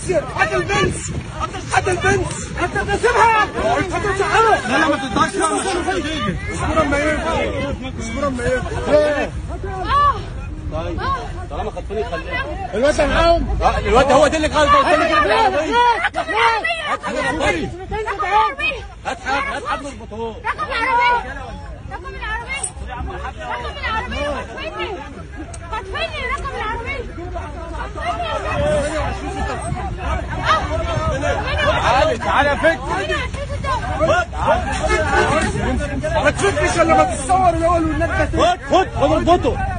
ياسر هات البنس هات البنس انت تسيبها انت تشعرها لا لا ما تقطعش لا مش اصبر اما ينفع اصبر اما ينفع طيب طالما خدتوني خليها الواد معاهم الواد هو ده اللي قال قدامي كده بالعربيه رقم العربية هات حاجه نظري رقم العربية هات حاجه هات حبل اربطوه رقم العربية رقم العربية رقم العربية خطفني خطفني رقم العربية تعالي تعالى فك ما تشوفش الا ما تتصور الاول والنبي خد خد خد اربطه